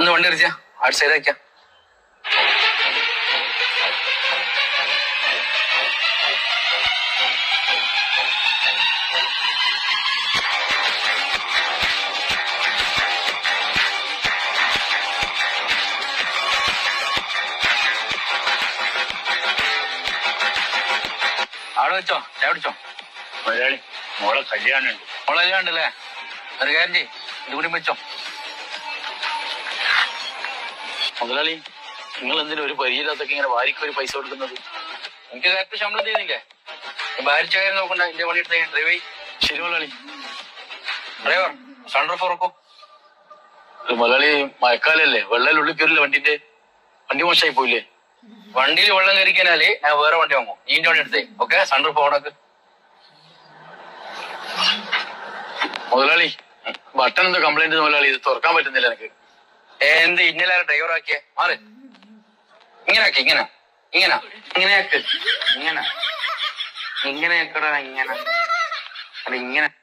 ഒന്ന് വണ്ടി എറിച്ച out side ആക്കാം അവിടെ വെച്ചോ ചായ പിടിച്ചോ മലയാളി മോളെ കല്യാണമുണ്ട് മോളെല്ലാം ഉണ്ടല്ലേ ഒരു കാര്യം ചെയ്യ് ഇത് കൂടി വെച്ചോ മുതലാളി നിങ്ങൾ എന്തിനാ ഒരു പരിചയമില്ലാത്തൊക്കെ ഇങ്ങനെ വാരിക്ക് ഒരു പൈസ കൊടുക്കുന്നത് എനിക്ക് കറക്റ്റ് ശമ്പളം ചെയ്യുന്നില്ലേ ഭാരിച്ചായ നോക്കണ്ട എന്റെ പണി എടുത്ത ഡ്രൈവ് ചെയ്യ് ശരി മുതലാളി ഡ്രൈവർ സൺഡർ ഫോർക്കോ ഇത് മുതലാളി മഴക്കാലല്ലേ വെള്ളം ഉള്ളിൽ കയറില്ല വണ്ടിന്റെ വണ്ടി മോശമായി പോയില്ലേ വണ്ടിയിൽ വെള്ളം കയറിക്കാനാല് ഞാൻ വേറെ വണ്ടി വാങ്ങും നീ എന്റെ വണ്ടി എടുത്തേ ഓക്കെ സൺഡർ ഫോണൊക്കെ മുതലാളി ബട്ടൺ എന്തോ കംപ്ലൈന്റ് മുതലാളി ഇത് തുറക്കാൻ പറ്റുന്നില്ല എനിക്ക് എന്ത് ഇന്നലെ ഡ്രൈവർ ആക്കിയേ മാറ് ഇങ്ങനെ ആക്കി ഇങ്ങനെ ഇങ്ങനെ ഇങ്ങനെ ആക്ക് ഇങ്ങനെ ഇങ്ങനെ ആക്കടാ ഇങ്ങനെ അല്ല ഇങ്ങനെ